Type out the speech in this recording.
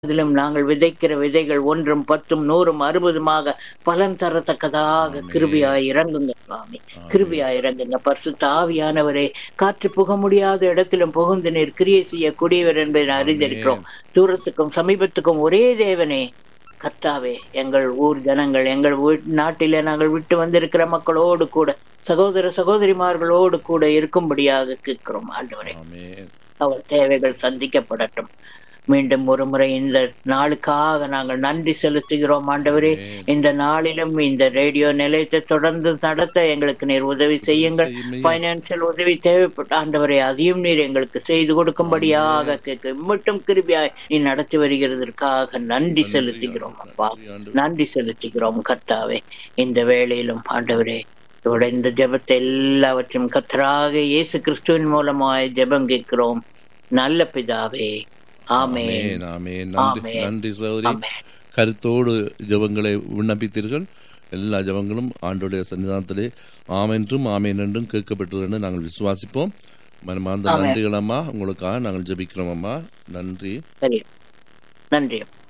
அதிலும் நாங்கள் விதைக்கிற விதைகள் ஒன்றும் பத்தும் நூறும் அறுபதுமாக பலன் தரத்தக்கதாக ஆமென். கிருபியாய் இறங்குங்க சுவாமி கிருபியாய் இறங்குங்க பரிசுத்த ஆவியானவரே காற்று புக முடியாத இடத்திலும் புகுந்து நீர் கிரியை செய்யக்கூடியவர் என்பதை நான் அறிந்திருக்கிறோம் தூரத்துக்கும் சமீபத்துக்கும் ஒரே தேவனே கர்த்தாவே எங்கள் ஊர் ஜனங்கள் எங்கள் வீட்- நாட்டிலே நாங்கள் விட்டு வந்திருக்கிற மக்களோடு கூட சகோதர சகோதரிமார்களோடு கூட இருக்கும்படியாக கேட்கிறோம் ஆண்டவரே ஆமென் அவர் தேவைகள் சந்திக்கப்படட்டும் மீண்டும் ஒரு முறை இந்த நாளுக்காக நாங்கள் நன்றி செலுத்துகிறோம் ஆண்டவரே ஆமென். இந்த நாளிலும் இந்த ரேடியோ நிலையத்தை தொடர்ந்து நடத்த எங்களுக்கு நீர் உதவி செய்யுங்கள் செய்யுமையா. பைனான்சியல் உதவி தேவைப்பட்ட ஆண்டவரே அதையும் நீர் எங்களுக்கு செய்து கொடுக்கும்படியாக கேட்க மட்டும் கிருபியாய் நீ நடத்தி வருகிறதற்காக நன்றி செலுத்துகிறோம் அப்பா நன்றி ஆண்டவரே. நன்றி செலுத்துகிறோம் கர்த்தாவே இந்த வேளையிலும் ஆண்டவரே இதோட இந்த ஜெபத்தை எல்லாவற்றையும் கர்த்தராக இயேசு கிறிஸ்துவின் மூலமாய் ஜெபம் கேட்கிறோம் நல்ல பிதாவே ஆமென் ஆமென், ஆமென். நன்றி ஆமென். நன்றி சகோதரி ஆமென். கருத்தோடு ஜெபங்களை விண்ணப்பித்தீர்கள் எல்லா ஜெபங்களும் ஆண்டோடைய சன்னிதானத்திலே ஆமென்றும் ஆமென் என்றும் கேட்கப்பட்டது என்று நாங்கள் விசுவாசிப்போம் மனமார்ந்த ஆமென். நன்றிகள் அம்மா உங்களுக்காக நாங்கள் ஜெபிக்கிறோம் அம்மா நன்றி சரி நன்றி